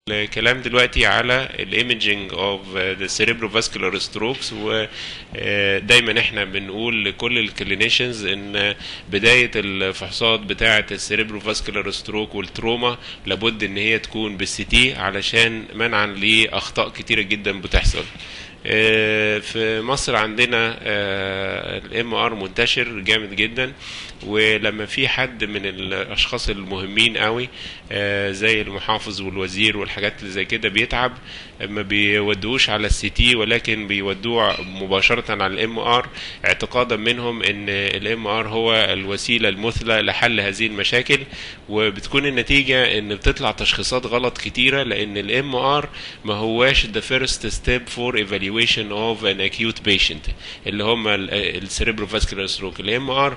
الكلام دلوقتي على الايمجنج اوف ذا cerebrovascular ستروكس ودايما احنا بنقول لكل الكلينيشنز ان بدايه الفحوصات بتاعه الcerebrovascular ستروك والتروما لابد ان هي تكون بالسي تي علشان منعا لاخطاء كتيره جدا بتحصل في مصر عندنا الام ار منتشر جامد جدا ولما في حد من الاشخاص المهمين قوي زي المحافظ والوزير والحاجات اللي زي كده بيتعب ما بيودوش على السي تي ولكن بيودوه مباشره على الام ار اعتقادا منهم ان الام ار هو الوسيله المثلى لحل هذه المشاكل وبتكون النتيجه ان بتطلع تشخيصات غلط كتيره لان الام ار ما هواش the first step for evaluation of an acute patient اللي هم السيريبروفاسكولار ستروك الام ار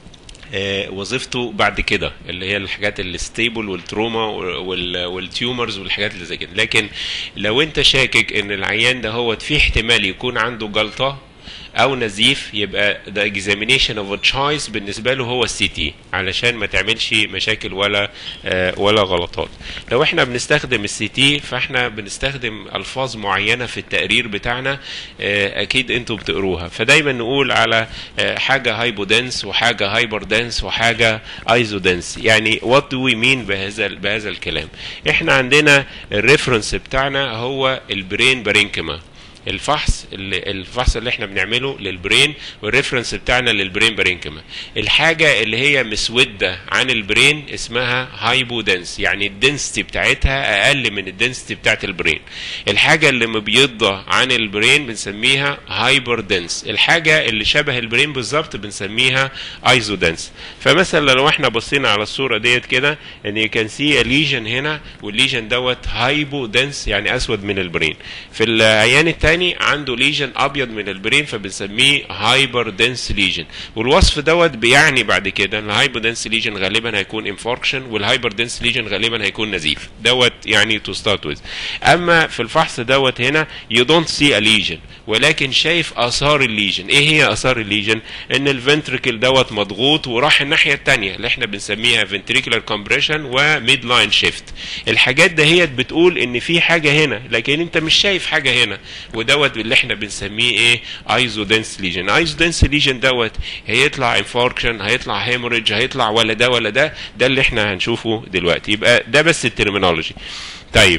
وظيفته بعد كده اللي هي الحاجات الستيبل والتروما والتيومرز والحاجات اللي زي كده لكن لو انت شاكك ان العيان ده هو في احتمال يكون عنده جلطه او نزيف يبقى ده examination of a choice بالنسبه له هو السي تي علشان ما تعملش مشاكل ولا آه ولا غلطات لو احنا بنستخدم السي تي فاحنا بنستخدم الفاظ معينه في التقرير بتاعنا آه اكيد انتم بتقروها فدايما نقول على آه حاجه هايبودنس وحاجه هايبر دنس وحاجه ايزودنس يعني وات دو وي مين بهذا بهذا الكلام احنا عندنا الريفرنس بتاعنا هو البرين بارينكما الفحص اللي الفحص اللي احنا بنعمله للبرين والريفرنس بتاعنا للبرين بارينكما الحاجه اللي هي مسوده عن البرين اسمها هايبودنس يعني الدنسيتي بتاعتها اقل من الدنسيتي بتاعت البرين الحاجه اللي مبيضه عن البرين بنسميها هايبر دنس الحاجه اللي شبه البرين بالظبط بنسميها ايزودنس فمثلا لو احنا بصينا على الصوره ديت كده ان يو كان سي ليجن هنا والليجن دوت هايبو دنس يعني اسود من البرين في العيان التاني الثاني عنده ليجن ابيض من البرين فبنسميه هايبر دنس ليجن والوصف دوت بيعني بعد كده ان الهايبر دنس ليجن غالبا هيكون انفاركشن والهايبر دنس ليجن غالبا هيكون نزيف دوت يعني تو ستارت ويز اما في الفحص دوت هنا يو دونت سي ا ليجن ولكن شايف اثار الليجن ايه هي اثار الليجن ان الفنتريكل دوت مضغوط وراح الناحيه الثانيه اللي احنا بنسميها فنتريكولار كومبريشن وميد لاين شيفت الحاجات دهيت بتقول ان في حاجه هنا لكن انت مش شايف حاجه هنا ودوت اللي احنا بنسميه ايه ايزو دنس ليجن ايزو دنس ليجن دوت هيطلع انفاركشن هيطلع هيموريدج هيطلع ولا ده ولا ده ده اللي احنا هنشوفه دلوقتي يبقى ده بس الترمينولوجي طيب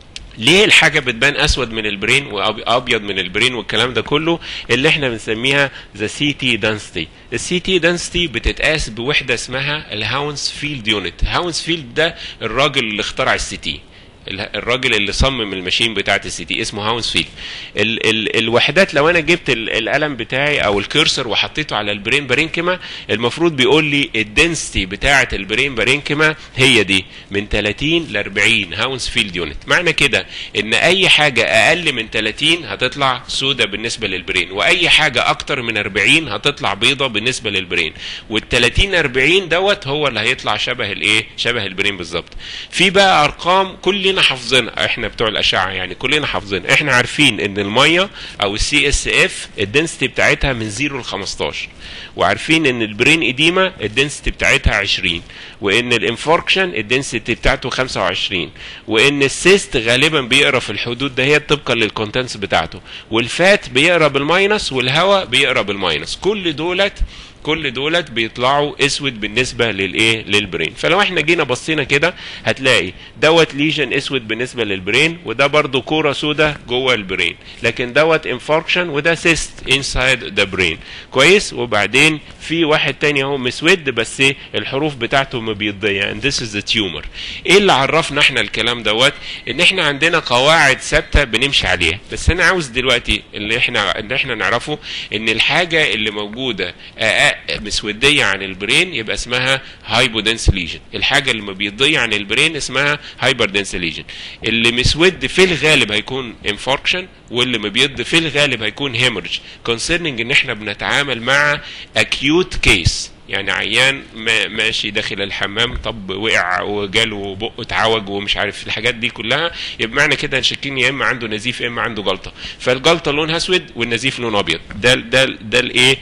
ليه الحاجه بتبان اسود من البرين وابيض من البرين والكلام ده كله اللي احنا بنسميها ذا سي تي دنسيتي السي تي دنسيتي بتتقاس بوحده اسمها الهاونس فيلد يونت هاونس فيلد ده الراجل اللي اخترع السي تي الراجل اللي صمم الماشين بتاعت السي تي اسمه هاونس فيلد ال ال الوحدات لو انا جبت القلم بتاعي او الكيرسر وحطيته على البرين بارينكما المفروض بيقول لي الدنسيتي بتاعه البرين بارينكما هي دي من 30 ل 40 هاونس فيلد يونت معنى كده ان اي حاجه اقل من 30 هتطلع سودة بالنسبه للبرين واي حاجه اكتر من 40 هتطلع بيضه بالنسبه للبرين وال 30 40 دوت هو اللي هيطلع شبه الايه شبه البرين بالظبط في بقى ارقام كل كلنا حافظينها احنا بتوع الاشعه يعني كلنا حافظين احنا عارفين ان الميه او السي اس اف الدنسيتي بتاعتها من 0 ل 15 وعارفين ان البرين اديما الدنسيتي بتاعتها 20 وان الانفاركشن الدنسيتي بتاعته 25 وان السيست غالبا بيقرا في الحدود دهيت طبقا للكونتنتس بتاعته والفات بيقرا بالماينس والهواء بيقرا بالماينس كل دولت كل دولت بيطلعوا اسود بالنسبه للايه للبرين فلو احنا جينا بصينا كده هتلاقي دوت ليجن اسود بالنسبه للبرين وده برضو كوره سودا جوه البرين لكن دوت انفاركشن وده سيست انسايد ذا برين كويس وبعدين في واحد تاني اهو مسود بس الحروف بتاعته مبيضيه and this is the tumor ايه اللي عرفنا احنا الكلام دوت ان احنا عندنا قواعد ثابته بنمشي عليها بس انا عاوز دلوقتي اللي احنا اللي احنا نعرفه ان الحاجه اللي موجوده مسوديه عن البرين يبقى اسمها هايبودنس ليجن الحاجه اللي مبيضيه عن البرين اسمها هايبر دنس ليجن اللي مسود في الغالب هيكون انفاركشن واللي مبيض في الغالب هيكون هيمورج كونسيرنينج ان احنا بنتعامل مع اكيوت كيس يعني عيان ماشي داخل الحمام طب وقع وجاله بقه اتعوج ومش عارف الحاجات دي كلها يبقى معنى كده شاكين يا اما عنده نزيف يا اما عنده جلطه فالجلطه لونها اسود والنزيف لونه ابيض ده ده ده الايه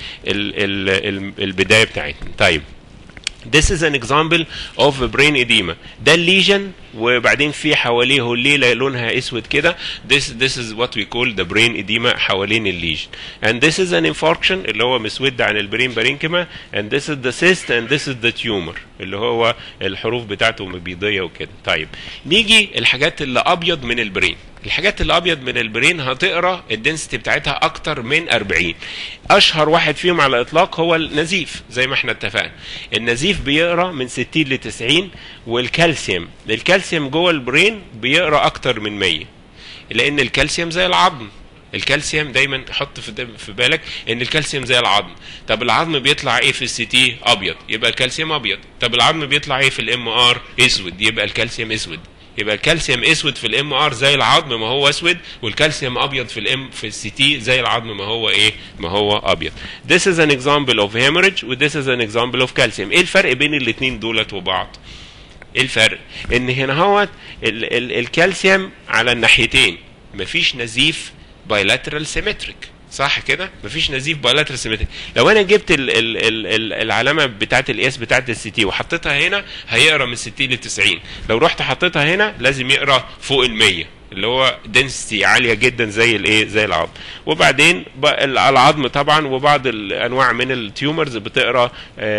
البدايه بتاعتنا طيب This is an example of a brain edema ده الليجن وبعدين في حواليه هليله لونها اسود كده this this is what we call the brain edema حوالين الليجن and this is an infarction اللي هو مسود عن البرين بارينكما and this is the cyst and this is the tumor اللي هو الحروف بتاعته مبيضيه وكده طيب نيجي الحاجات اللي ابيض من البرين الحاجات اللي ابيض من البرين هتقرا الدنسيتي بتاعتها اكتر من 40 اشهر واحد فيهم على الاطلاق هو النزيف زي ما احنا اتفقنا النزيف بيقرا من 60 ل 90 والكالسيوم الكالسيوم جوه البرين بيقرا اكتر من 100 لان الكالسيوم زي العظم الكالسيوم دايما حط في في بالك ان الكالسيوم زي العظم طب العظم بيطلع ايه في السي تي ابيض يبقى الكالسيوم ابيض طب العظم بيطلع ايه في الام ار اسود يبقى الكالسيوم اسود يبقى الكالسيوم اسود في الام ار زي العظم ما هو اسود والكالسيوم ابيض في الام في السي تي زي العظم ما هو ايه ما هو ابيض this is an example of hemorrhage و this is an example of calcium ايه الفرق بين الاثنين دولت وبعض ايه الفرق ان هنا هو ال ال الكالسيوم على الناحيتين مفيش نزيف بايلاترال سيمتريك صح كده مفيش نزيف بايلاترال سيمتريك لو انا جبت ال ال ال ال العلامه بتاعه الاس بتاعه السي تي وحطيتها هنا هيقرا من 60 ل 90 لو رحت حطيتها هنا لازم يقرا فوق ال 100 اللي هو دنسيتي عاليه جدا زي الايه زي العظم وبعدين العظم طبعا وبعض الانواع من التيومرز بتقرا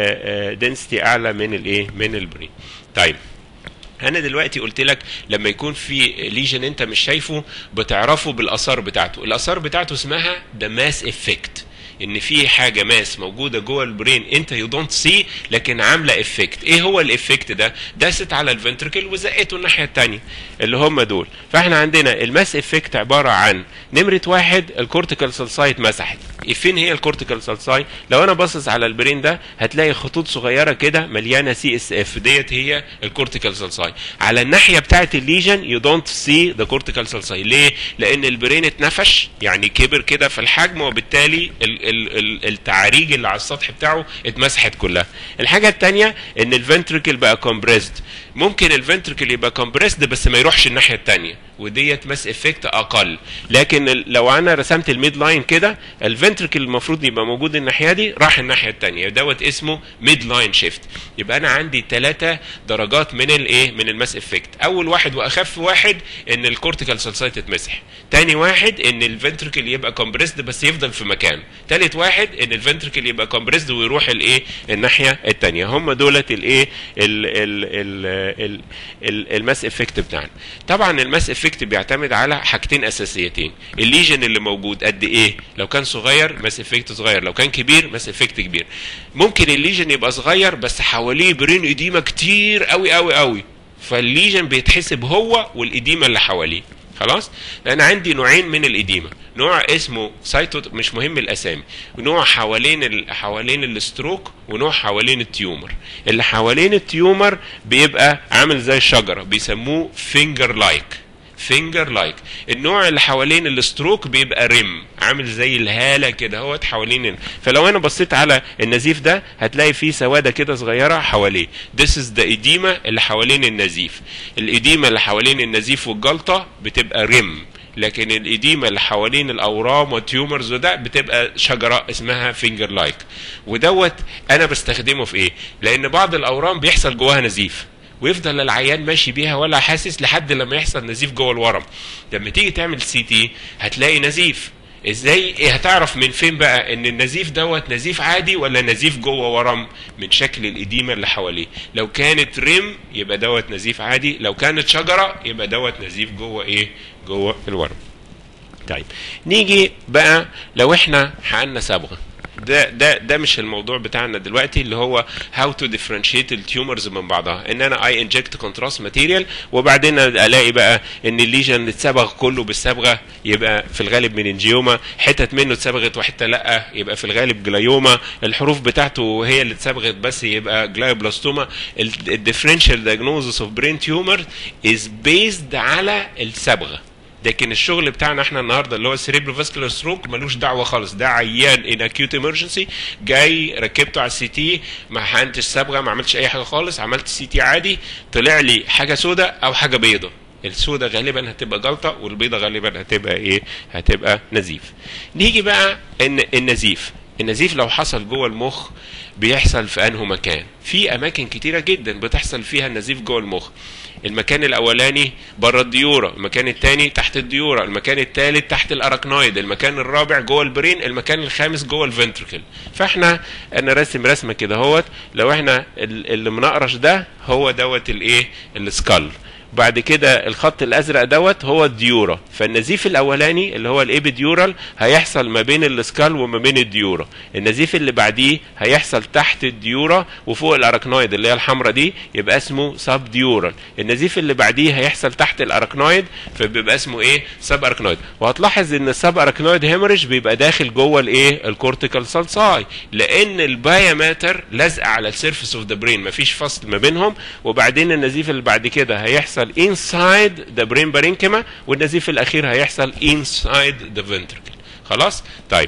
دنسيتي اعلى من الايه من البرين طيب انا دلوقتي قلت لك لما يكون في ليجن انت مش شايفه بتعرفه بالاثار بتاعته الاثار بتاعته اسمها ذا ماس افكت ان في حاجه ماس موجوده جوه البرين انت يو دونت سي لكن عامله افكت ايه هو الافكت ده داست على الفنتركل وزقته الناحيه الثانيه اللي هم دول فاحنا عندنا الماس افكت عباره عن نمره واحد الكورتيكال سلسايت مسحت فين هي الكورتيكال سلساي لو انا باصص على البرين ده هتلاقي خطوط صغيره كده مليانه سي اس اف ديت هي الكورتيكال سلساي على الناحيه بتاعه الليجن يو دونت سي ذا كورتيكال سلساي ليه لان البرين اتنفش يعني كبر كده في الحجم وبالتالي ال ال ال التعاريج اللي على السطح بتاعه اتمسحت كلها الحاجه الثانيه ان الفنتركل بقى كومبريسد ممكن الفنتركل يبقى كومبريسد بس ما يروحش الناحيه الثانيه وديت ماس افكت اقل لكن لو انا رسمت الميد لاين كده الفنتركل المفروض يبقى موجود الناحيه دي راح الناحيه الثانيه دوت اسمه ميد لاين شيفت يبقى انا عندي ثلاثه درجات من الايه من الماس افكت اول واحد واخف واحد ان الكورتيكال سلسايت تتمسح تاني واحد ان الفنتركل يبقى كومبريسد بس يفضل في مكانه تالت واحد ان الفنتركل يبقى كومبريسد ويروح الايه الناحيه الثانيه هم دولت الايه الماس افكت بتاعنا طبعا الماس افكت بيعتمد على حاجتين اساسيتين الليجن اللي موجود قد ايه لو كان صغير ماس افكت صغير لو كان كبير ماس افكت كبير ممكن الليجن يبقى صغير بس حواليه برين اديمه كتير قوي قوي قوي فالليجن بيتحسب هو والاديمه اللي حواليه خلاص لان عندي نوعين من الاديمه نوع اسمه سايتو مش مهم الاسامي نوع حوالين ال... حوالين الستروك ونوع حوالين التيومر اللي حوالين التيومر بيبقى عامل زي الشجره بيسموه فينجر لايك فينجر لايك النوع اللي حوالين الستروك بيبقى ريم عامل زي الهاله كده اهوت حوالين فلو انا بصيت على النزيف ده هتلاقي فيه سواده كده صغيره حواليه this is the edema اللي حوالين النزيف الاديمه اللي حوالين النزيف والجلطه بتبقى ريم لكن الاديمه اللي حوالين الاورام والتيومرز وده بتبقى شجره اسمها فينجر لايك ودوت انا بستخدمه في ايه لان بعض الاورام بيحصل جواها نزيف ويفضل العيان ماشي بيها ولا حاسس لحد لما يحصل نزيف جوه الورم لما تيجي تعمل سي تي هتلاقي نزيف ازاي هتعرف من فين بقى ان النزيف دوت نزيف عادي ولا نزيف جوه ورم من شكل الاديمه اللي حواليه لو كانت ريم يبقى دوت نزيف عادي لو كانت شجره يبقى دوت نزيف جوه ايه جوه الورم طيب نيجي بقى لو احنا حققنا صبغه ده ده ده مش الموضوع بتاعنا دلوقتي اللي هو هاو تو ديفرنشيت التيومرز من بعضها ان انا اي انجكت كونتراست ماتيريال وبعدين الاقي بقى ان الليجن اتصبغ كله بالصبغه يبقى في الغالب من انجيوما حتت منه اتصبغت وحته لا يبقى في الغالب جلايوما الحروف بتاعته هي اللي اتصبغت بس يبقى جلايوبلاستوما الديفرنشال دايجنوزس اوف برين تيومر از بيزد على الصبغه لكن الشغل بتاعنا احنا النهارده اللي هو السريبرو فاسكولار ستروك ملوش دعوه خالص ده عيان ان اكيوت ايمرجنسي جاي ركبته على السي تي ما حقنتش صبغه ما عملتش اي حاجه خالص عملت سي تي عادي طلع لي حاجه سوداء او حاجه بيضاء السوداء غالبا هتبقى جلطه والبيضاء غالبا هتبقى ايه هتبقى نزيف نيجي بقى ان النزيف النزيف لو حصل جوه المخ بيحصل في انه مكان في اماكن كتيره جدا بتحصل فيها النزيف جوه المخ المكان الاولاني بره الديوره المكان الثاني تحت الديوره المكان الثالث تحت الاراكنويد المكان الرابع جوه البرين المكان الخامس جوه الفنتركل فاحنا انا راسم رسمه كده اهوت لو احنا اللي منقرش ده هو دوت الايه السكال بعد كده الخط الازرق دوت هو الديورا فالنزيف الاولاني اللي هو الابيديورال هيحصل ما بين السكال وما بين الديورا النزيف اللي بعديه هيحصل تحت الديورا وفوق الاراكنويد اللي هي الحمراء دي يبقى اسمه سب ديورال النزيف اللي بعديه هيحصل تحت الاراكنويد فبيبقى اسمه ايه سب اراكنويد وهتلاحظ ان السب اراكنويد هيموريج بيبقى داخل جوه الايه الكورتيكال سالساي لان الباياماتر لازقه على السيرفيس اوف ذا برين مفيش فصل ما بينهم وبعدين النزيف اللي بعد كده هيحصل هيحصل inside the brain parenchyma والنزيف الاخير هيحصل inside the ventricle خلاص طيب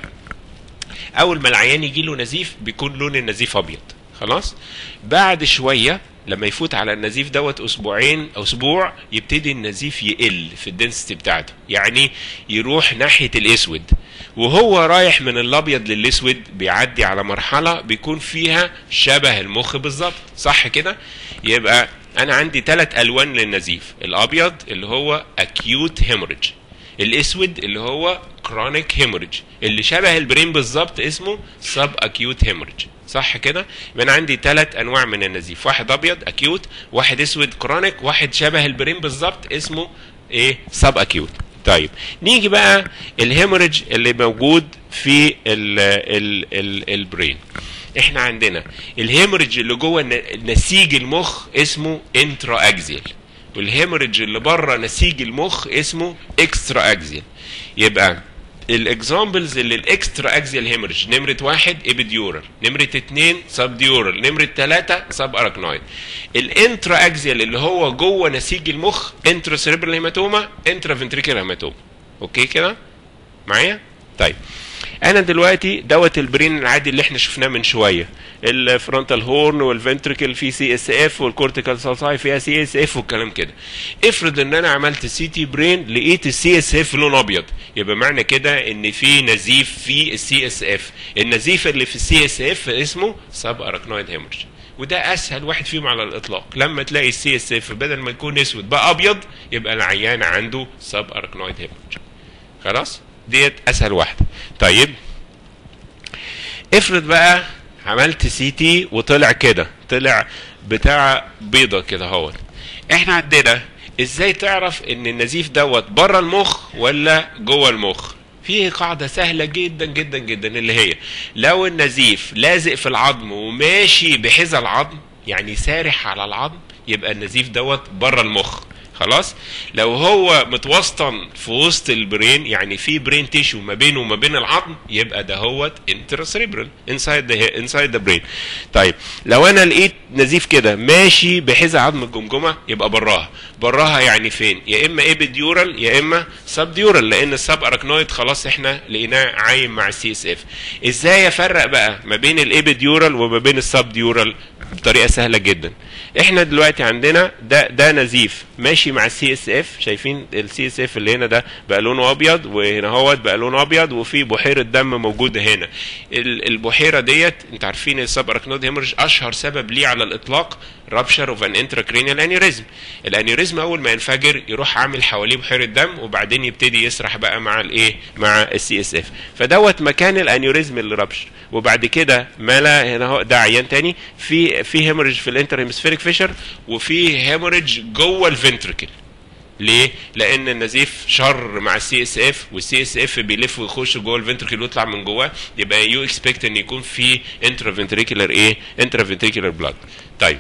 اول ما العيان يجي له نزيف بيكون لون النزيف ابيض خلاص بعد شويه لما يفوت على النزيف دوت اسبوعين او اسبوع يبتدي النزيف يقل في الدنسيتي بتاعته يعني يروح ناحيه الاسود وهو رايح من الابيض للاسود بيعدي على مرحله بيكون فيها شبه المخ بالظبط صح كده يبقى انا عندي ثلاث الوان للنزيف الابيض اللي هو acute hemorrhage الاسود اللي هو chronic hemorrhage اللي شبه البرين بالظبط اسمه sub acute hemorrhage صح كده يبقى انا عندي ثلاث انواع من النزيف واحد ابيض acute واحد اسود chronic واحد شبه البرين بالظبط اسمه ايه sub acute طيب نيجي بقى الهيموريدج اللي موجود في ال ال ال البرين احنا عندنا الهيموريدج اللي جوه نسيج المخ اسمه انترا اكزيال والهيموريدج اللي بره نسيج المخ اسمه اكسترا اكزيال يبقى الاكزامبلز اللي الاكسترا اكزيال هيموريدج نمره واحد ابيديورال نمره اتنين سب ديورال نمره ثلاثه سب اراكنويد الانترا اكزيال اللي هو جوه نسيج المخ انترا سيريبرال هيماتوما انترا فنتريكال هيماتوما اوكي كده معايا طيب انا دلوقتي دوت البرين العادي اللي احنا شفناه من شويه الفرونتال هورن والفنتريكل في سي اس اف والكورتيكال سالساي فيها سي اس اف والكلام كده افرض ان انا عملت سي تي برين لقيت السي اس اف لون ابيض يبقى معنى كده ان في نزيف في السي اس اف النزيف اللي في السي اس اف اسمه سب اراكنويد هيمورج وده اسهل واحد فيهم على الاطلاق لما تلاقي السي اس اف بدل ما يكون اسود بقى ابيض يبقى العيان عنده سب اراكنويد هيمورج خلاص ديت اسهل واحده طيب افرض بقى عملت سي تي وطلع كده طلع بتاع بيضه كده اهوت احنا عندنا ازاي تعرف ان النزيف دوت بره المخ ولا جوه المخ في قاعدة سهلة جدا جدا جدا اللي هي لو النزيف لازق في العظم وماشي بحذا العظم يعني سارح على العظم يبقى النزيف دوت بره المخ خلاص لو هو متوسطن في وسط البرين يعني في برين تيشو ما بينه وما بين العظم يبقى ده هو انترسريبرال انسايد ذا انسايد ذا برين طيب لو انا لقيت نزيف كده ماشي بحذا عظم الجمجمه يبقى براها براها يعني فين يا اما ايبيديورال يا اما سب ديورال لان السب اراكنويد خلاص احنا لقيناه عايم مع السي اس اف ازاي افرق بقى ما بين الايبيديورال وما بين السب ديورال بطريقه سهله جدا احنا دلوقتي عندنا ده ده نزيف ماشي مع السي اس اف شايفين السي اس اف اللي هنا ده بقى لونه ابيض وهنا هوت بقى لونه ابيض وفي بحيره دم موجوده هنا البحيره ديت انتوا عارفين السب اراكنود هيمورج اشهر سبب ليه على الاطلاق رابشر اوف ان انتراكرينيال انيوريزم الانيوريزم اول ما ينفجر يروح عامل حواليه بحيره دم وبعدين يبتدي يسرح بقى مع الايه مع السي اس اف فدوت مكان الانيوريزم اللي رابشر وبعد كده ملا هنا هو ده عيان تاني في في هيموريج في الانتر هيمسفيريك فيشر وفي هيموريج جوه الفنتركل ليه؟ لان النزيف شر مع السي اس اف والسي اس اف بيلف ويخش جوه الفنتركل ويطلع من جواه يبقى يو اكسبكت ان يكون في انترا فنتريكولار ايه؟ انترا فنتريكولار بلاد. طيب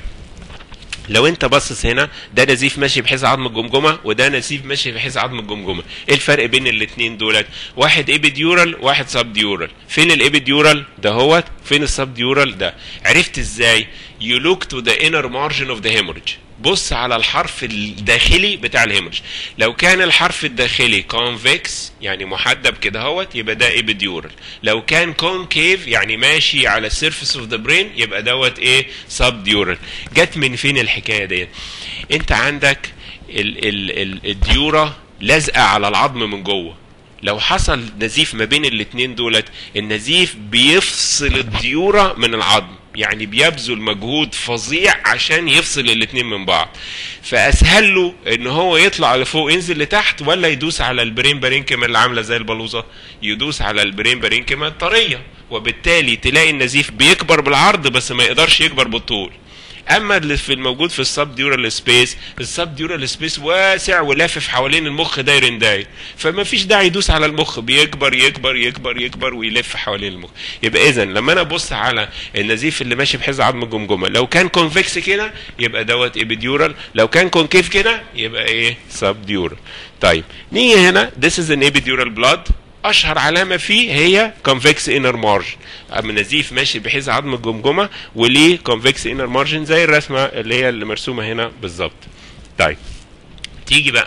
لو انت باصص هنا ده نزيف ماشي بحيث عظم الجمجمه وده نزيف ماشي بحيث عظم الجمجمه ايه الفرق بين الاثنين دولت واحد ايبيديورال واحد سب ديورال فين الايبيديورال ده هو فين السب ديورال ده عرفت ازاي you look to the inner margin of the hemorrhage بص على الحرف الداخلي بتاع الهيموريج لو كان الحرف الداخلي كونفكس يعني محدب كده اهوت يبقى ده ايبيديورال لو كان كونكيف يعني ماشي على السيرفيس اوف ذا برين يبقى دوت ايه سب ديورال جت من فين الحكايه ديت انت عندك ال ال ال الديورا لازقه على العظم من جوه لو حصل نزيف ما بين الاتنين دولت النزيف بيفصل الديورة من العظم يعني بيبذل مجهود فظيع عشان يفصل الاتنين من بعض فاسهل له ان هو يطلع لفوق ينزل لتحت ولا يدوس على البرين بارينكما اللي عامله زي البلوزه يدوس على البرين بارينكما الطريه وبالتالي تلاقي النزيف بيكبر بالعرض بس ما يقدرش يكبر بالطول اما اللي في الموجود في السب ديورال سبيس السب ديورال سبيس واسع ولافف حوالين المخ داير داير فما فيش داعي يدوس على المخ بيكبر يكبر يكبر يكبر ويلف حوالين المخ يبقى اذا لما انا ابص على النزيف اللي ماشي بحيث عظم الجمجمه لو كان كونفكس كده يبقى دوت ايبيديورال لو كان كونكيف كده يبقى ايه سب ديورال طيب نيجي هنا this is an epidural blood اشهر علامه فيه هي كونفكس انر مارجن اما نزيف ماشي بحيث عظم الجمجمه وليه كونفكس انر مارجن زي الرسمه اللي هي اللي مرسومه هنا بالظبط طيب تيجي بقى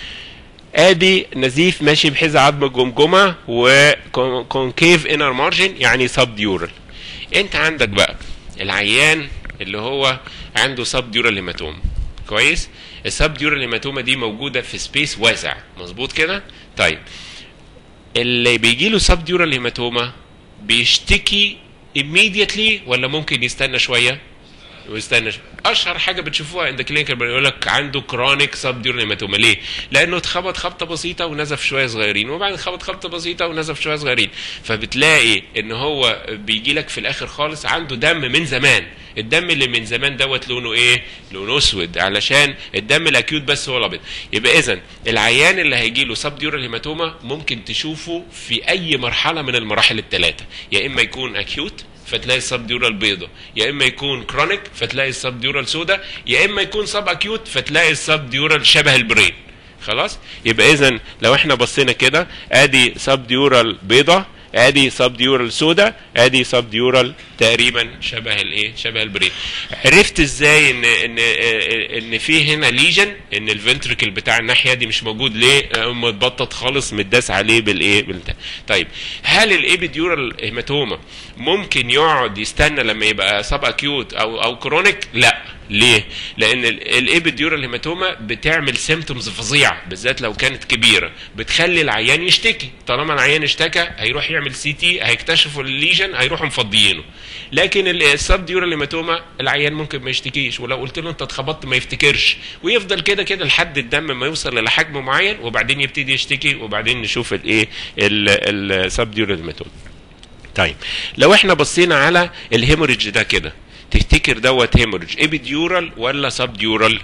ادي نزيف ماشي بحيث عظم الجمجمه وكونكيف انر مارجن يعني سب ديورال انت عندك بقى العيان اللي هو عنده سب ديورال هيماتوم كويس السب ديورال هيماتوما دي موجوده في سبيس واسع مظبوط كده طيب اللي بيجي له سب ديورال هيماتوما بيشتكي immediately ولا ممكن يستنى شويه ويستنى شوية. اشهر حاجه بتشوفوها عند كلينيكال بيقول لك عنده كرونيك سب ديورال هيماتوما ليه؟ لانه اتخبط خبطه بسيطه ونزف شويه صغيرين وبعدين خبط خبطه بسيطه ونزف شويه صغيرين فبتلاقي ان هو بيجي لك في الاخر خالص عنده دم من زمان الدم اللي من زمان دوت لونه ايه؟ لونه اسود علشان الدم الاكيوت بس هو الابيض يبقى اذا العيان اللي هيجي له سب ديورال هيماتوما ممكن تشوفه في اي مرحله من المراحل الثلاثه يا اما يكون اكيوت فتلاقي السب ديورال بيضة يا اما يكون كرونيك فتلاقي السب ديورال سودا يا اما يكون سب اكيوت فتلاقي السب ديورال شبه البرين خلاص يبقى اذا لو احنا بصينا كده ادي سب ديورال بيضة ادي سب ديورال سودا ادي سب ديورال تقريبا شبه الايه شبه البرين عرفت ازاي ان ان ان في هنا ليجن ان الفنتركل بتاع الناحيه دي مش موجود ليه متبطط خالص متداس عليه بالايه بالبتاع طيب هل الابيديورال هيماتوما ممكن يقعد يستنى لما يبقى سب اكيوت او او كرونيك لا ليه؟ لان الابيديورال هيماتوما بتعمل سيمتومز فظيعه بالذات لو كانت كبيره بتخلي العيان يشتكي طالما العيان اشتكى هيروح يعمل سي تي هيكتشفوا الليجن هيروحوا مفضيينه لكن السب ديورال هيماتوما العيان ممكن ما يشتكيش ولو قلت له انت اتخبطت ما يفتكرش ويفضل كده كده لحد الدم ما يوصل لحجم معين وبعدين يبتدي يشتكي وبعدين نشوف الايه السب ديورال هيماتوما طيب لو احنا بصينا على الهيموريدج ده كده تفتكر دوت هيموريدج ابيديورال ولا سب ديورال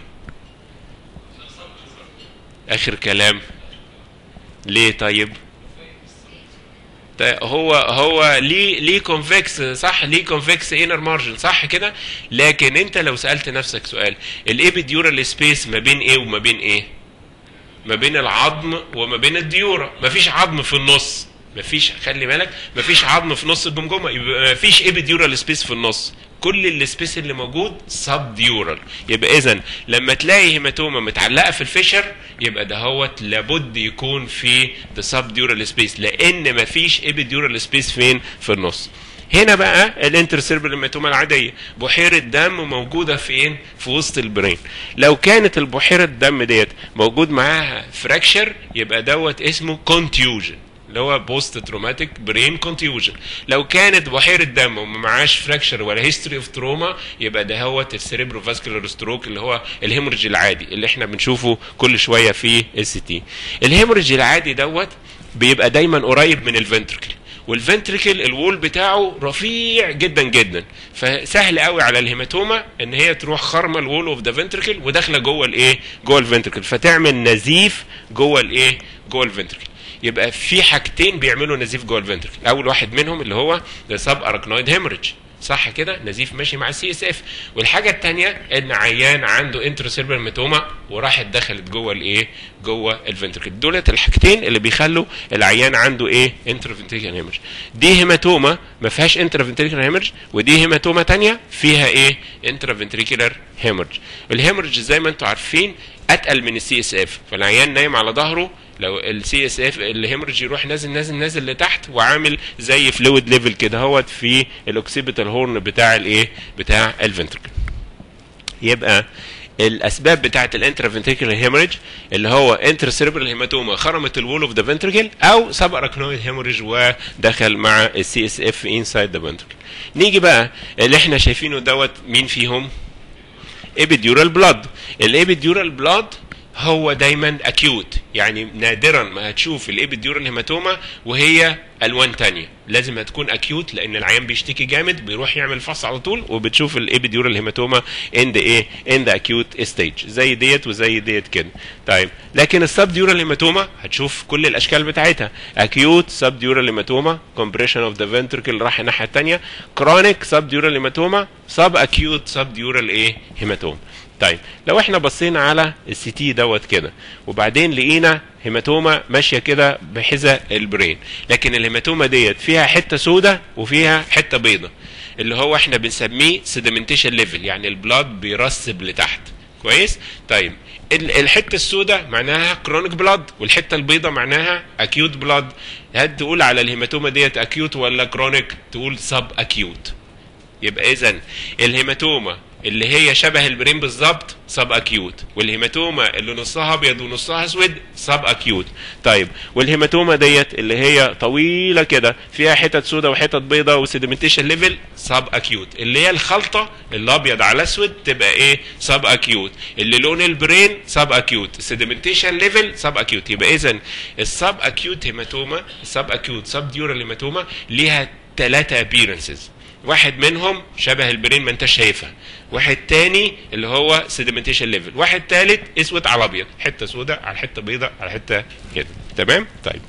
اخر كلام ليه طيب هو هو ليه ليه كونفكس صح ليه كونفكس انر مارجن صح كده لكن انت لو سالت نفسك سؤال الابيديورال سبيس ما بين ايه وما بين ايه ما بين العظم وما بين الديوره مفيش عظم في النص مفيش خلي بالك مفيش عظم في نص الجمجمه يبقى مفيش ابيديورال سبيس في النص كل السبيس اللي موجود سب ديورال يبقى اذا لما تلاقي هيماتوما متعلقه في الفيشر يبقى دهوت لابد يكون في ذا سب ديورال سبيس لان مفيش ابيديورال سبيس فين في النص هنا بقى الانترسيربل هيماتوما العاديه بحيره دم موجوده فين في وسط البرين لو كانت البحيره الدم ديت موجود معاها فراكشر يبقى دوت اسمه كونتيوجن اللي هو بوست تروماتيك برين كونتيوجن لو كانت بحيره دم وما معاش فراكشر ولا هيستوري اوف تروما يبقى ده هو السيريبرو فاسكولار ستروك اللي هو الهيموريج العادي اللي احنا بنشوفه كل شويه في اس تي الهيموريج العادي دوت بيبقى دايما قريب من الفنتركل والفنتركل الوول بتاعه رفيع جدا جدا فسهل قوي على الهيماتوما ان هي تروح خرمه الوول اوف ذا فنتركل وداخله جوه الايه جوه الفنتركل فتعمل نزيف جوه الايه جوه الفنتركل يبقى في حاجتين بيعملوا نزيف جوه الفنتركل اول واحد منهم اللي هو سب اركنويد هيموريدج صح كده نزيف ماشي مع السي اس اف والحاجه الثانيه ان عيان عنده انتروسيربر ميتوما وراحت دخلت جوه الايه جوه الفنتركل دولت الحاجتين اللي بيخلوا العيان عنده ايه انترفنتريكال هيموريدج دي هيماتوما ما فيهاش انترفنتريكال هيموريدج ودي هيماتوما ثانيه فيها ايه انترفنتريكولار هيموريدج الهيموريدج زي ما انتم عارفين اتقل من السي اس اف فالعيان نايم على ظهره لو السي اس اف الهيموريج يروح نازل نازل نازل لتحت وعامل زي فلويد ليفل كده هوت في الاوكسيبيتال هورن بتاع الايه بتاع الفنتركل يبقى الاسباب بتاعه الانترافنتريكولار هيموريج اللي هو انترسيربرال هيماتوما خرمت الوول اوف ذا فنتريكل او سب اراكنويد هيموريج ودخل مع السي اس اف انسايد ذا فنتريكل نيجي بقى اللي احنا شايفينه دوت مين فيهم ابيديورال بلاد الابيديورال بلاد هو دايما اكيوت يعني نادرا ما هتشوف الابيديورال هيماتوما وهي الوان تانية لازم هتكون اكيوت لان العيان بيشتكي جامد بيروح يعمل فحص على طول وبتشوف الابيديورال هيماتوما ان ذا ايه ان ذا اكيوت ستيج زي ديت وزي ديت كده طيب لكن السب ديورال هيماتوما هتشوف كل الاشكال بتاعتها اكيوت سب ديورال هيماتوما كومبريشن اوف ذا فنتركل راح الناحيه الثانيه كرونيك سب ديورال هيماتوما سب اكيوت سب ديورال ايه هيماتوما طيب لو احنا بصينا على السي تي دوت كده وبعدين لقينا هيماتوما ماشيه كده بحذاء البرين لكن الهيماتوما ديت فيها حته سودة وفيها حته بيضة اللي هو احنا بنسميه سيدمنتيشن ليفل يعني البلاد بيرسب لتحت كويس طيب الحته السوداء معناها كرونيك بلاد والحته البيضاء معناها اكيوت بلاد هل تقول على الهيماتوما ديت اكيوت ولا كرونيك تقول سب اكيوت يبقى اذا الهيماتوما اللي هي شبه البرين بالظبط سب اكيوت والهيماتوما اللي نصها ابيض ونصها اسود سب اكيوت طيب والهيماتوما ديت اللي هي طويله كده فيها حتت سودا وحتت بيضة وسيدمنتيشن ليفل سب اكيوت اللي هي الخلطه اللي ابيض على اسود تبقى ايه سب اكيوت اللي لون البرين سب اكيوت السيدمنتيشن ليفل سب اكيوت يبقى اذا السب اكيوت هيماتوما السب اكيوت سب ديورال هيماتوما ليها ثلاثه ابيرنسز واحد منهم شبه البرين ما انت شايفها واحد تاني اللي هو سيدمنتيشن ليفل واحد تالت اسود على ابيض حته سوداء على حته بيضاء على حته كده تمام طيب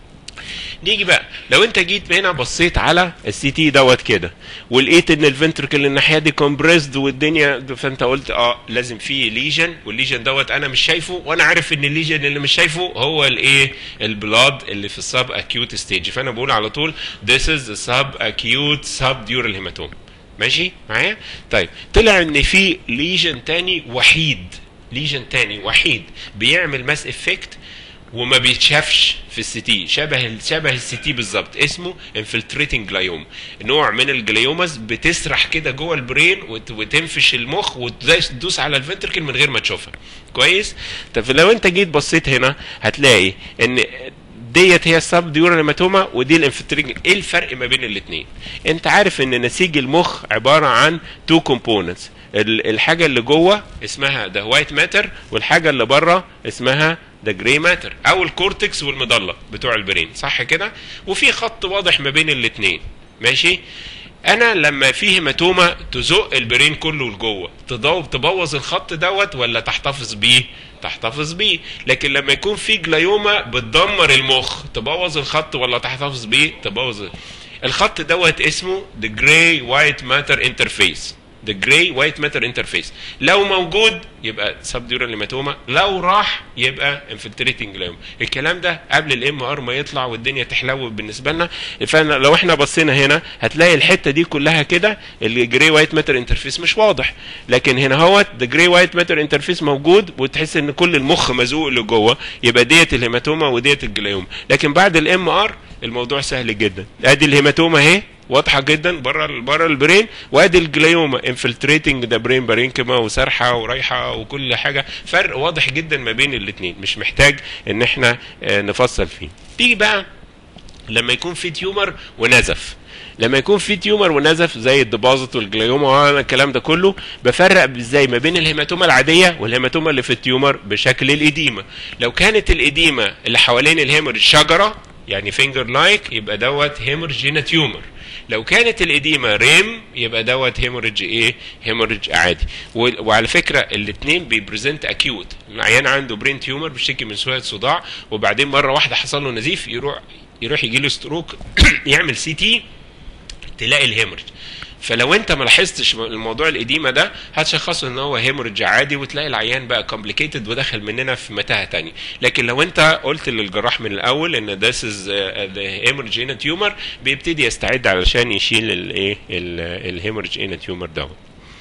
نيجي بقى لو انت جيت هنا بصيت على السي تي دوت كده ولقيت ان الفنتركل الناحيه دي كومبريسد والدنيا فانت قلت اه لازم في ليجن والليجن دوت انا مش شايفه وانا عارف ان الليجن اللي مش شايفه هو الايه البلاد اللي في السب اكيوت ستيج فانا بقول على طول this is a sub acute subdural hematoma ماشي معايا طيب طلع ان في ليجن تاني وحيد ليجن تاني وحيد بيعمل ماس افكت وما بيتشافش في السي تي شبه شبه السي تي بالظبط اسمه انفلتريتنج جلايوم نوع من الجلايومز بتسرح كده جوه البرين وتنفش المخ وتدوس على الفنتركل من غير ما تشوفها كويس طب لو انت جيت بصيت هنا هتلاقي ان ديت هي السب ديورال هيماتوما ودي الانفلتريتنج ايه الفرق ما بين الاثنين انت عارف ان نسيج المخ عباره عن تو كومبوننتس الحاجه اللي جوه اسمها ذا وايت ماتر والحاجه اللي بره اسمها ذا جراي ماتر او الكورتكس والمضله بتوع البرين صح كده وفي خط واضح ما بين الاثنين ماشي انا لما في هيماتوما تزق البرين كله لجوه تبوظ الخط دوت ولا تحتفظ بيه تحتفظ بيه لكن لما يكون في جلايوما بتدمر المخ تبوظ الخط ولا تحتفظ بيه تبوظ الخط دوت اسمه the gray white matter interface the gray white matter interface لو موجود يبقى subdural هيماتوما لو راح يبقى infiltrating glioma الكلام ده قبل الام ار ما يطلع والدنيا تحلو بالنسبه لنا فلو احنا بصينا هنا هتلاقي الحته دي كلها كده الجراي وايت ماتر انترفيس مش واضح لكن هنا هو the gray white matter interface موجود وتحس ان كل المخ مزوق لجوه يبقى ديت الهيماتوما وديت الجلايوما لكن بعد الام ار الموضوع سهل جدا ادي الهيماتوما اهي واضحه جدا بره بره البرين وادي الجلايوما انفلتريتنج ذا برين بارينكما وسارحه ورايحه وكل حاجه فرق واضح جدا ما بين الاثنين مش محتاج ان احنا نفصل فيه تيجي بقى لما يكون في تيومر ونزف لما يكون في تيومر ونزف زي الديبوزيت والجلايوما الكلام ده كله بفرق ازاي ما بين الهيماتوما العاديه والهيماتوما اللي في التيومر بشكل الاديمه لو كانت الاديمه اللي حوالين الهيموريج شجره يعني فينجر لايك يبقى دوت هيمورجينا تيومر لو كانت الاديمه ريم يبقى دوت هيموريج ايه هيموريج عادي وعلى فكره الاثنين بيبريزنت اكيوت العيان عنده برين تيومر بيشتكي من شويه صداع وبعدين مره واحده حصل له نزيف يروح يروح يجي له ستروك يعمل سي تي تلاقي الهيموريج فلو انت ما لاحظتش الموضوع الاديمه ده هتشخصه ان هو هيموريدج عادي وتلاقي العيان بقى كومبليكيتد ودخل مننا في متاهه تانية لكن لو انت قلت للجراح من الاول ان ذس از ذا هيموريدج ان تيومر بيبتدي يستعد علشان يشيل الايه الهيموريدج ان تيومر دوت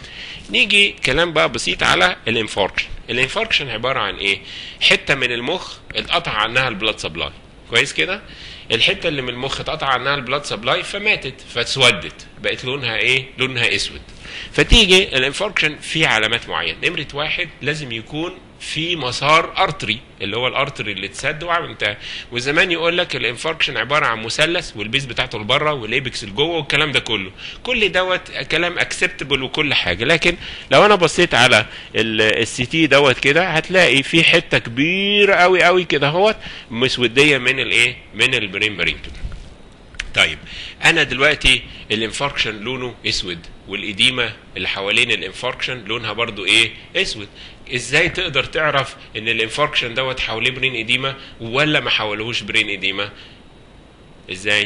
نيجي كلام بقى بسيط على الانفاركشن الانفاركشن عباره عن ايه حته من المخ اتقطع عنها البلاد سبلاي كويس كده الحته اللي من المخ اتقطع عنها البلاد سبلاي فماتت فاسودت بقت لونها ايه لونها اسود فتيجي الانفاركشن فيه علامات معينه نمره واحد لازم يكون في مسار ارتري اللي هو الارتري اللي اتسد وعمل انتهى وزمان يقول لك الانفاركشن عباره عن مثلث والبيز بتاعته لبره والايبكس لجوه والكلام ده كله كل دوت كلام اكسبتبل وكل حاجه لكن لو انا بصيت على السي تي دوت كده هتلاقي في حته كبيره قوي قوي كده اهوت مسوديه من الايه من البرين برينكتون طيب انا دلوقتي الانفاركشن لونه اسود والاديمه اللي حوالين الانفاركشن لونها برضو ايه اسود ازاي تقدر تعرف ان الانفاركشن دوت حواليه برين اديمه ولا ما حوالهوش برين اديمه ازاي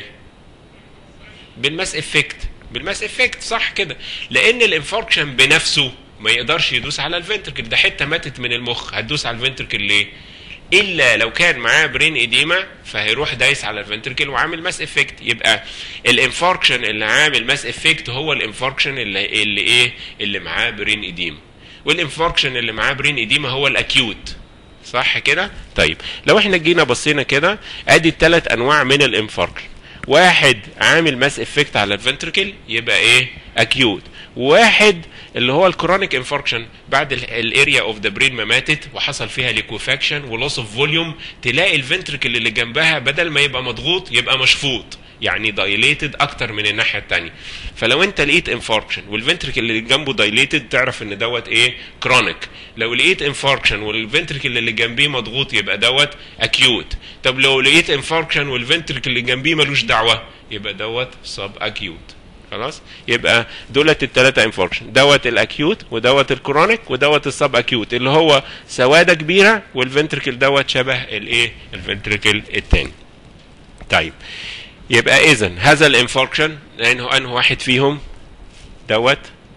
بالماس افكت بالماس افكت صح كده لان الانفاركشن بنفسه ما يقدرش يدوس على الفنتركل ده حته ماتت من المخ هتدوس على الفنتركل ليه الا لو كان معاه برين اديما فهيروح دايس على الفنتركل وعامل ماس افكت يبقى الانفاركشن اللي عامل ماس افكت هو الانفاركشن اللي, اللي ايه اللي معاه برين اديما والانفاركشن اللي معاه برين اديما هو الاكيوت صح كده طيب لو احنا جينا بصينا كده ادي الثلاث انواع من الانفاركشن واحد عامل ماس افكت على الفنتركل يبقى ايه اكيوت واحد اللي هو الكرونيك انفاركشن بعد الاريا اوف ذا برين ما ماتت وحصل فيها ليكوفاكشن ولوس اوف فوليوم تلاقي الفنتركل اللي جنبها بدل ما يبقى مضغوط يبقى مشفوط يعني دايليتد اكتر من الناحيه الثانيه فلو انت لقيت انفاركشن والفنتركل اللي جنبه دايليتد تعرف ان دوت ايه كرونيك لو لقيت انفاركشن والفنتركل اللي جنبيه مضغوط يبقى دوت اكيوت طب لو لقيت انفاركشن والفنتركل اللي جنبيه ملوش دعوه يبقى دوت سب اكيوت خلاص يبقى دولت الثلاثه انفاركشن دوت الاكيوت ودوت الكرونيك ودوت السب اكيوت اللي هو سواده كبيره والفنتركل دوت شبه الايه الفنتركل الثاني طيب يبقى اذا هذا الانفاركشن لانه انه واحد فيهم دوت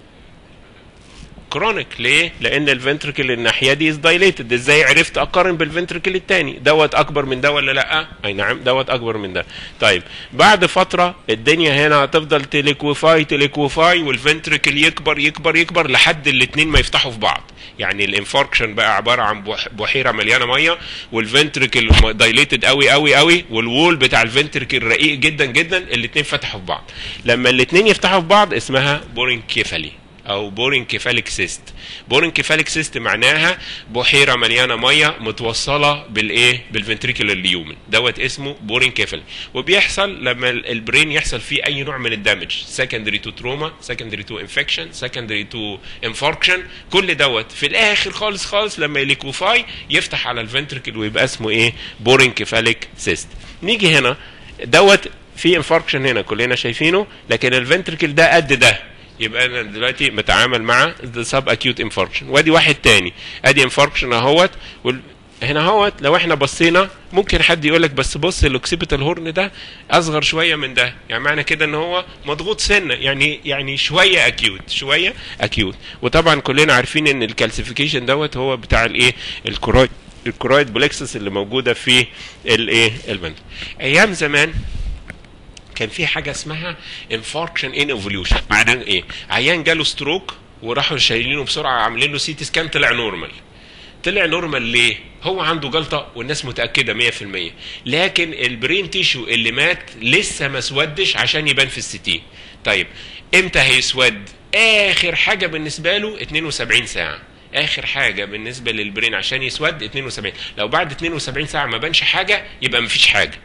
كرونيك ليه؟ لان الفنتركل الناحيه دي از دايليتد ازاي عرفت اقارن بالفنتركل الثاني دوت اكبر من ده ولا لا؟ اي نعم دوت اكبر من ده طيب بعد فتره الدنيا هنا هتفضل تليكوفاي تليكوفاي والفنتركل يكبر يكبر يكبر لحد الاثنين ما يفتحوا في بعض يعني الانفاركشن بقى عباره عن بحيره مليانه ميه والفنتركل دايليتد قوي قوي قوي والوول بتاع الفنتركل رقيق جدا جدا الاثنين فتحوا في بعض لما الاثنين يفتحوا في بعض اسمها بورينكيفالي او بورينكيفاليك سيست بورينكيفاليك سيست معناها بحيره مليانه ميه متوصله بالايه بالفنتريكل اليومن دوت اسمه بورينكيفال وبيحصل لما البرين يحصل فيه اي نوع من الدمج سكندري تو تروما سكندري تو انفكشن سكندري تو انفاركشن كل دوت في الاخر خالص خالص لما يليكوفاي يفتح على الفنتريكل ويبقى اسمه ايه بورينكيفاليك سيست نيجي هنا دوت في انفاركشن هنا كلنا شايفينه لكن الفنتريكل ده قد ده يبقى انا دلوقتي بتعامل مع سب اكيوت انفاركشن وادي واحد تاني ادي انفاركشن اهوت هنا اهوت لو احنا بصينا ممكن حد يقول لك بس بص الاوكسيبيتال هورن ده اصغر شويه من ده يعني معنى كده ان هو مضغوط سنه يعني يعني شويه اكيوت شويه اكيوت وطبعا كلنا عارفين ان الكالسيفيكيشن دوت هو بتاع الايه الكرويد الكرويد بولكسس اللي موجوده في الايه البنت ايام زمان كان في حاجه اسمها انفاركشن ان ايفوليوشن معناه ايه عيان جاله ستروك وراحوا شايلينه بسرعه عاملين له سي تي سكان طلع نورمال طلع نورمال ليه هو عنده جلطه والناس متاكده 100% لكن البرين تيشو اللي مات لسه ما اسودش عشان يبان في السي تي طيب امتى هيسود اخر حاجه بالنسبه له 72 ساعه اخر حاجه بالنسبه للبرين عشان يسود 72 لو بعد 72 ساعه ما بانش حاجه يبقى مفيش حاجه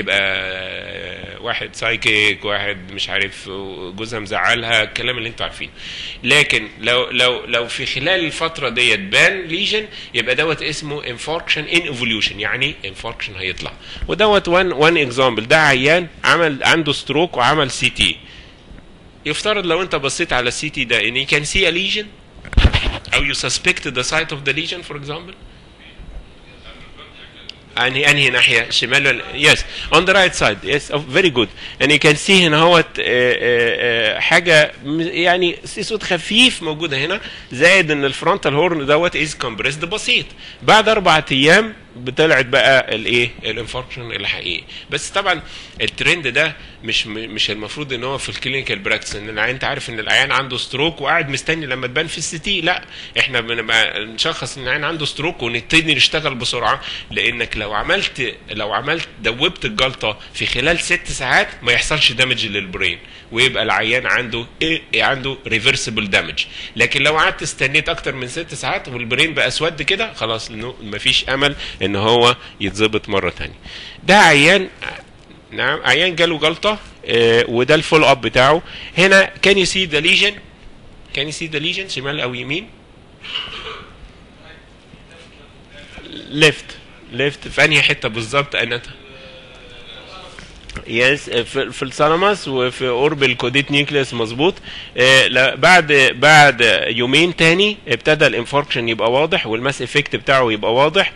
يبقى واحد سايكيك واحد مش عارف جوزها مزعلها الكلام اللي انتوا عارفينه لكن لو لو لو في خلال الفتره ديت بان ليجن يبقى دوت اسمه انفاركشن ان ايفوليوشن يعني انفاركشن هيطلع ودوت وان وان اكزامبل ده عيان عمل عنده ستروك وعمل سي تي يفترض لو انت بصيت على السي تي ده ان كان سي ا ليجن او يو سسبكت ذا سايت اوف ذا ليجن فور اكزامبل انهي انهي ناحيه شمال يس اون ذا رايت سايد يس فيري جود يعني يو كان سي هنا هوت حاجه يعني صوت خفيف موجوده هنا زائد ان الفرونتال هورن دوت از كومبريسد بسيط بعد اربع ايام طلعت بقى الايه الانفاركشن الحقيقي بس طبعا الترند ده مش مش المفروض ان هو في الكلينيكال براكتس ان العيان انت عارف ان العيان عنده ستروك وقاعد مستني لما تبان في السي تي لا احنا بنبقى نشخص ان العيان عنده ستروك ونبتدي نشتغل بسرعه لانك لو عملت لو عملت دوبت الجلطه في خلال ست ساعات ما يحصلش دامج للبرين ويبقى العيان عنده ايه عنده ريفرسبل دامج لكن لو قعدت استنيت اكتر من ست ساعات والبرين بقى اسود كده خلاص انه مفيش امل ان هو يتظبط مره ثانيه ده عيان نعم عيان جاله جلطه آه وده الفول اب بتاعه هنا كان يو سي ذا ليجن كان يو سي ذا ليجن شمال او يمين ليفت ليفت في انهي حته بالظبط انا يس في, في الثالاموس وفي قرب الكوديت نيوكليس مظبوط آه بعد بعد يومين تاني ابتدى الانفاركشن يبقى واضح والماس افكت بتاعه يبقى واضح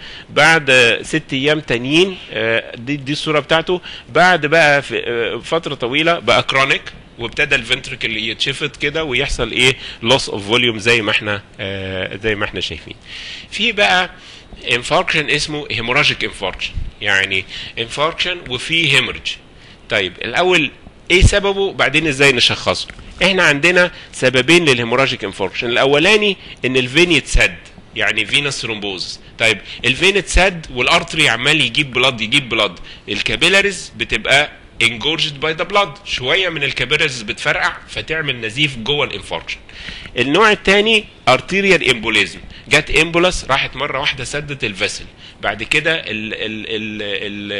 بعد ست ايام تانيين آه دي, دي الصوره بتاعته بعد بقى في آه فتره طويله بقى كرونيك وابتدى الفنتركل يتشفط كده ويحصل ايه لوس اوف فوليوم زي ما احنا آه زي ما احنا شايفين في بقى انفاركشن اسمه هيموراجيك انفاركشن يعني انفاركشن وفيه هيمورج طيب الاول ايه سببه بعدين ازاي نشخصه احنا عندنا سببين للهيموراجيك انفاركشن الاولاني ان الفين يتسد يعني فينس ثرومبوز طيب الفين اتسد والارتري عمال يجيب بلاد يجيب بلاد الكابيلاريز بتبقى engorged by the blood شويه من الكابيلاريز بتفرقع فتعمل نزيف جوه الانفاركشن النوع الثاني ارتيريال امبوليزم جت امبولاس راحت مره واحده سدت الفيسل بعد كده ال ال ال ال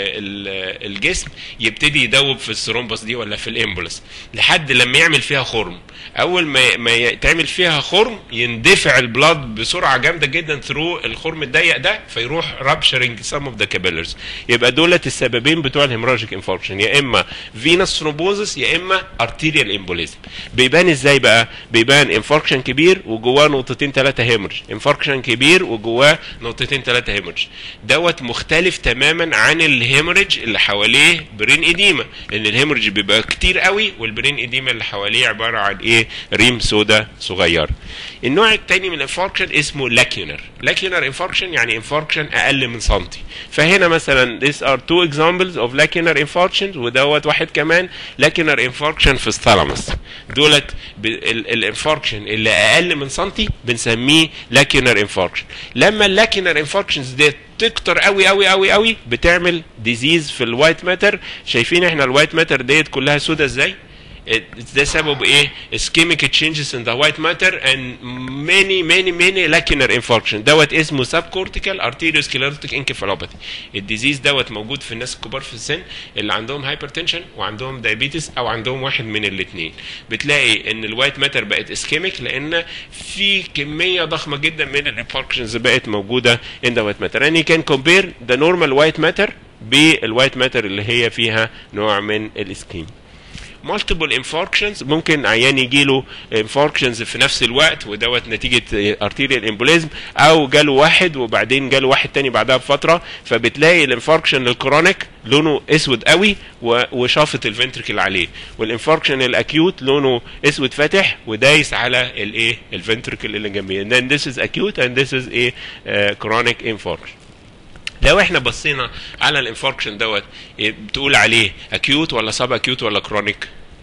ال الجسم يبتدي يدوب في الثرومبس دي ولا في الامبولاس لحد لما يعمل فيها خرم اول ما ما يتعمل فيها خرم يندفع البلاد بسرعه جامده جدا ثرو الخرم الضيق ده فيروح رابشرنج سم اوف ذا كابيلرز يبقى دولت السببين بتوع الهيموراجيك انفاركشن يا اما فينس ثرومبوزس يا اما ارتيريال امبوليزم بيبان ازاي بقى بيبان انفاركشن كبير وجواه نقطتين ثلاثه هيمورج انفاركشن كبير وجواه نقطتين ثلاثه هيمورج دوت مختلف تماما عن الهيموريج اللي حواليه برين اديما لان الهيموريج بيبقى كتير قوي والبرين اديما اللي حواليه عباره عن ايه ريم سودا صغير النوع الثاني من الانفاركشن اسمه لاكيونر لاكيونر انفاركشن يعني انفاركشن اقل من سنتي فهنا مثلا these are two examples of lacunar infarction ودوت واحد كمان lacunar infarction في الثالاموس دولت الانفاركشن اللي اقل من سنتي بنسميه lacunar infarction لما اللاكيونر انفاركشنز ديت تكتر قوي قوي قوي قوي بتعمل ديزيز في الوايت ماتر شايفين احنا الوايت ماتر ديت كلها سودا ازاي ده سبب ايه ischemic changes in the white matter and many many many lacunar infarction دوت اسمه subcortical arteriosclerotic encephalopathy الديزيز دوت موجود في الناس الكبار في السن اللي عندهم هايبرتنشن وعندهم دايابيتس او عندهم واحد من الاثنين بتلاقي ان الوايت ماتر بقت اسكيميك لان في كميه ضخمه جدا من الانفاركشنز بقت موجوده in the white matter and you can compare the normal white matter بالوايت ماتر اللي هي فيها نوع من الاسكيم مالتيبل انفاركشنز ممكن عيان يجي له انفاركشنز في نفس الوقت ودوت نتيجه ارتيريال امبوليزم او جاله واحد وبعدين جاله واحد تاني بعدها بفتره فبتلاقي الانفاركشن الكرونيك لونه اسود قوي وشافط الفنتركل عليه والانفاركشن الاكيوت لونه اسود فاتح ودايس على الايه الفنتركل اللي جنبيه then this is acute and this is a uh, chronic infarction لو احنا بصينا على الانفاركشن دوت بتقول عليه اكيوت ولا سب اكيوت ولا كرونيك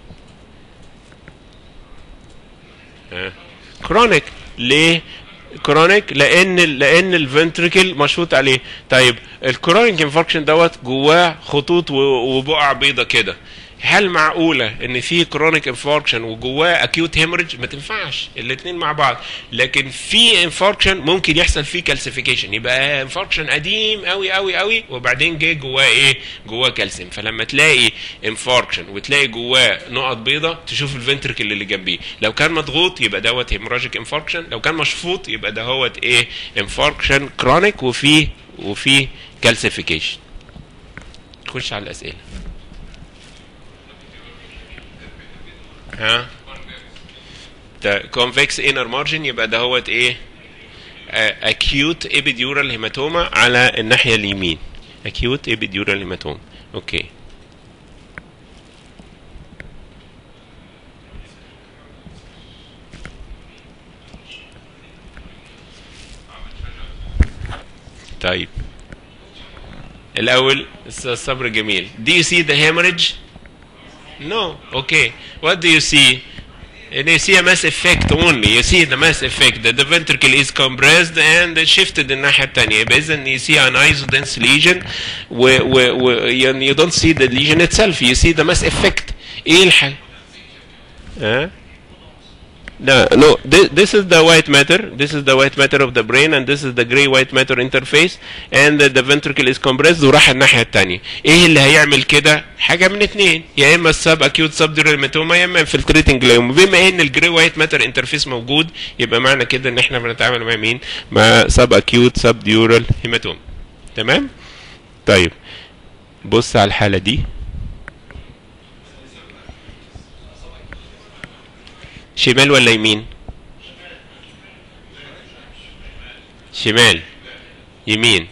كرونيك ليه كرونيك لان لان الفنتريكل مشفوط عليه طيب الكرونيك انفاركشن دوت جواه خطوط وبقع بيضه كده هل معقولة ان في كرونيك انفاركشن وجواه اكيوت هيموريج ما تنفعش الاثنين مع بعض لكن في انفاركشن ممكن يحصل فيه كالسيفيكيشن يبقى انفاركشن قديم قوي قوي قوي وبعدين جه جواه ايه جواه كالسيوم فلما تلاقي انفاركشن وتلاقي جواه نقط بيضة تشوف الفنتركل اللي جنبيه لو كان مضغوط يبقى دوت هيموراجيك انفاركشن لو كان مشفوط يبقى دهوت ايه انفاركشن كرونيك وفيه وفيه كالسيفيكيشن نخش على الاسئله ها ده كونفكس انر مارجن يبقى ده هوت ايه اكيوت ابيديورال هيماتوما على الناحيه اليمين اكيوت ابيديورال هيماتوما اوكي طيب الاول الصبر جميل do you see the hemorrhage no okay what do you see and you see a mass effect only you see the mass effect that the ventricle is compressed and shifted الناحية التانية يبقى إذا you see an isodense lesion و, و, و يعني you don't see the lesion itself you see the mass effect ايه الحاجة؟ ها؟ No, no. This, this is the white matter. This is the white matter of the brain, and this is the gray white matter interface, and the, the ventricle is compressed وراح الناحية التانية. إيه اللي هيعمل كده؟ حاجة من اتنين، يا إما السب أكيوت سب ديوريماتوما يا إما انفلتريتنج جلايوما. بما إن الجري وايت ماتر انترفيس موجود يبقى معنى كده إن إحنا بنتعامل مع مين؟ مع سب أكيوت سب ديورال هيماتوما. تمام؟ طيب بص على الحالة دي. شمال ولا يمين شمال يمين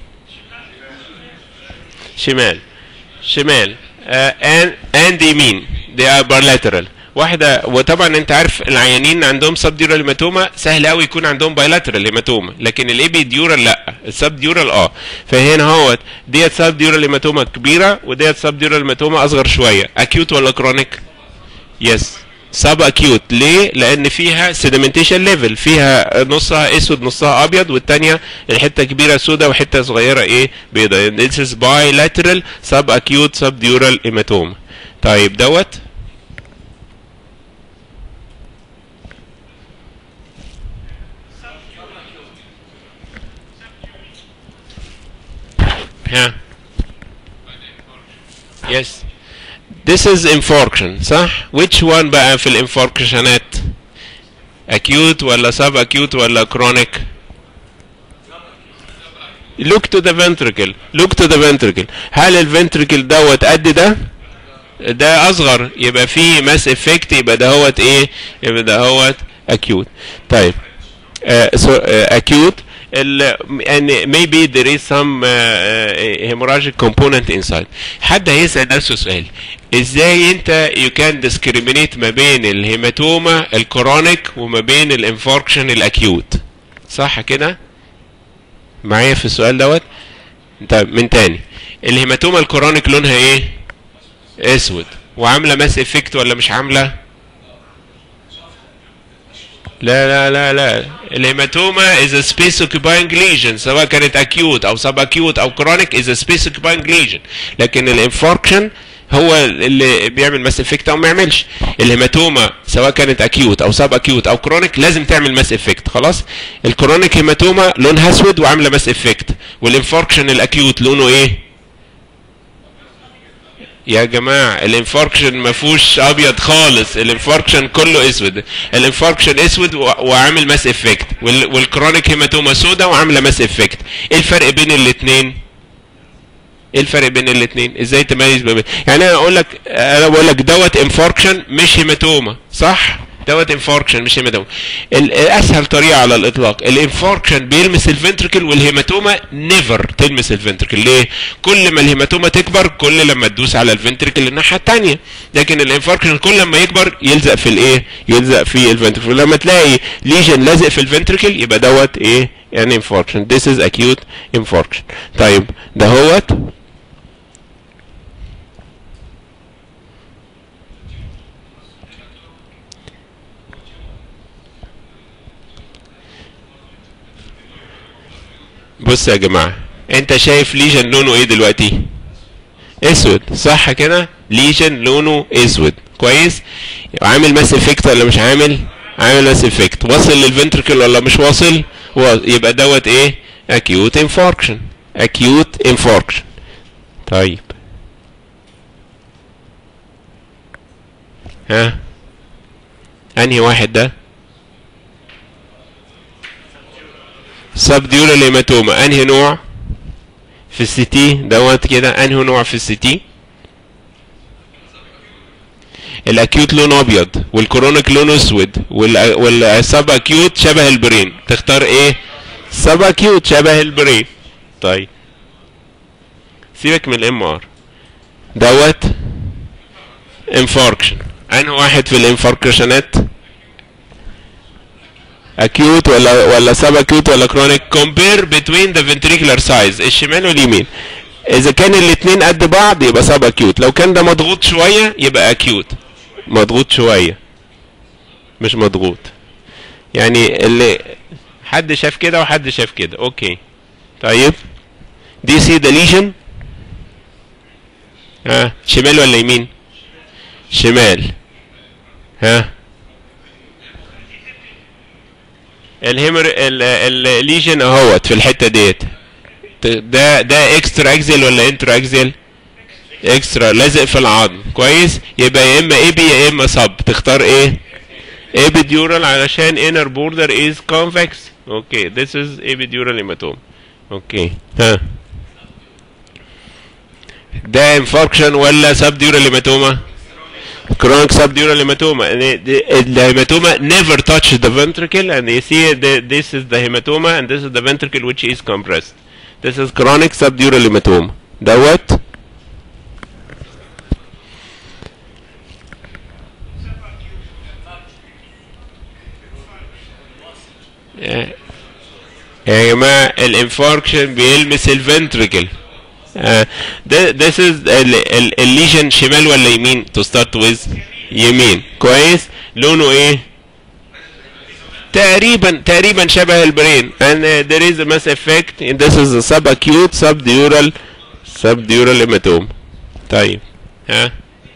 شمال شمال آه and يمين they are bilateral واحدة وطبعا انت عارف العيانين عندهم سب ديورال هيماتوما سهل قوي يكون عندهم بايلاترال هيماتوما لكن الايبي ديورال لا السب ديورال اه فهنا اهوت ديت سب ديورال هيماتوما كبيرة وديت سب ديورال هيماتوما اصغر شوية اكيوت ولا كرونيك يس سب اكيوت ليه لان فيها سيدمنتيشن ليفل فيها نصها اسود نصها ابيض والثانيه الحته كبيره سوداء وحته صغيره ايه بيضاء this is bilateral sub acute subdural hematoma طيب دوت ها yes This is infarction صح؟ Which one بقى في الانفاركشنات؟ acute ولا sub acute ولا chronic؟ Look to the ventricle look to the ventricle هل الفنتركل دوت قد ده؟ ده اصغر يبقى فيه ماس افكت يبقى ده هوت ايه؟ يبقى ده هوت acute طيب uh, so, uh, acute and maybe there is some uh, uh, hemorrhagic component inside حد هيسأل نفسه سؤال ازاي انت you can discriminate ما بين الهيماتوما الكرونيك وما بين الانفاركشن الاكيوت صح كده معايا في السؤال دوت طيب من تاني الهيماتوما الكرونيك لونها ايه اسود وعامله ماس افكت ولا مش عامله لا لا لا لا الهيماتوما is a space occupying lesion سواء كانت acute او sub acute او chronic is a space occupying lesion لكن الانفاركشن هو اللي بيعمل ماس افكت او ما يعملش الهيماتوما سواء كانت اكيوت او سب اكيوت او كرونيك لازم تعمل ماس افكت خلاص الكرونيك هيماتوما لونها اسود وعامله ماس افكت والانفاركشن الاكيوت لونه ايه يا جماعة الانفاركشن ما فيهوش ابيض خالص الانفاركشن كله اسود الانفاركشن اسود وعامل ماس افكت والكرونيك هيماتوما سودا وعامله ماس افكت ايه الفرق بين الاثنين ايه الفرق بين الاثنين ازاي تميز بين يعني انا اقول لك انا بقول لك دوت انفاركشن مش هيماتوما صح دوت انفاركشن مش هيماتوما اسهل طريقه على الاطلاق الانفاركشن بيلمس الفنتركل والهيماتوما نيفر تلمس الفنتركل ليه كل ما الهيماتوما تكبر كل لما تدوس على الفنتركل الناحيه الثانيه لكن الانفاركشن كل لما يكبر يلزق في الايه يلزق في الفنتركل لما تلاقي ليجن لازق في الفنتركل يبقى دوت ايه يعني انفاركشن this is acute infarction طيب دهوت بص يا جماعة انت شايف ليجن لونه ايه دلوقتي اسود صح كده ليجن لونه اسود كويس عامل ماس افكت ولا مش عامل عامل ماس افكت واصل للفنتركل ولا مش واصل يبقى دوت ايه acute infarction acute infarction طيب ها انهي واحد ده سبديورال هيماتوما انهي نوع في السي تي دوت كده انهي نوع في السي تي الاكيوت لونه ابيض والكرونيك لونه اسود والسب اكيوت شبه البرين تختار ايه سب اكيوت شبه البرين طيب سيبك من الام ار دوت انفاركشن انهي واحد في الانفاركشنات acute ولا ولا sub acute ولا chronic compare between the ventricular size الشمال واليمين اذا كان الاتنين قد بعض يبقى سب اكيوت لو كان ده مضغوط شويه يبقى اكيوت مضغوط شويه مش مضغوط يعني اللي حد شاف كده وحد شاف كده اوكي طيب دي سي ده ليجن ها شمال ولا يمين شمال ها الهيمر الليجن اهوت في الحته ديت ده ده اكسترا اكزيل ولا انترا اكزيل اكسترا لازق في العظم كويس يبقى يا اما ايبي يا اما سب تختار ايه epidural علشان inner border is convex اوكي this is epidural hematoma اوكي ها ده انفاركشن ولا subdural hematoma chronic subdural hematoma And the, the hematoma never touch the ventricle and you see the, this is the hematoma and this is the ventricle which is compressed this is chronic subdural hematoma دوت يا جماعة الانفاركشن بيلمس الفنتريكل uh, this is الليجن شمال ولا يمين to start with يمين كويس لونه ايه تقريبا تقريبا شبه البرين and uh, there is a mass effect and this is a subacute subdural subdural hematoma طيب ها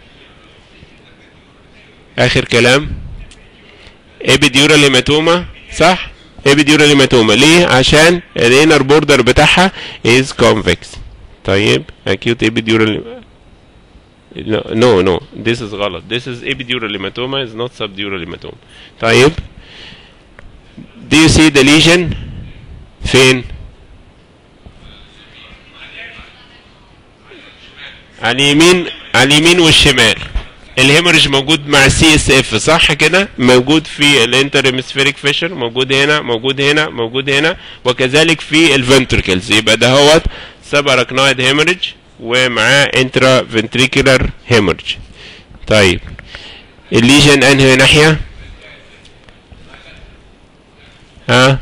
اخر كلام epidural hematoma صح epidural hematoma ليه عشان الانر بوردر بتاعها is convex طيب acute epidural no no no this is غلط this is epidural hematoma is not subdural hematoma طيب do you see the lesion فين على اليمين على اليمين والشمال الهيموريج موجود مع السي اس اف صح كده موجود في الانتر هيمسفيريك فيشر موجود هنا موجود هنا موجود هنا وكذلك في الفنتركلز يبقى ده هوت سباراكنويد هيموريج ومعاه انترا فنتريكولار هيموريج طيب الليجن انهي ناحيه ها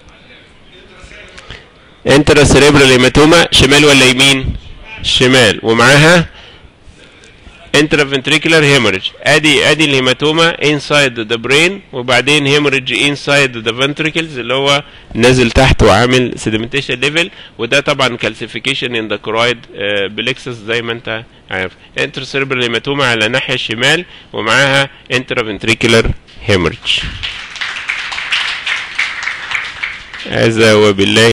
انترا سيريبرال هيماتوما شمال ولا يمين شمال ومعاها intraventricular hemorrhage ادي ادي الهيماتوما inside the brain وبعدين hemorrhage inside the ventricles اللي هو نازل تحت وعامل sedimentation level وده طبعا calcification in the choroid uh, plexus زي ما انت عارف intracerebral هيماتوما على الناحيه الشمال ومعاها intraventricular hemorrhage هذا وبالله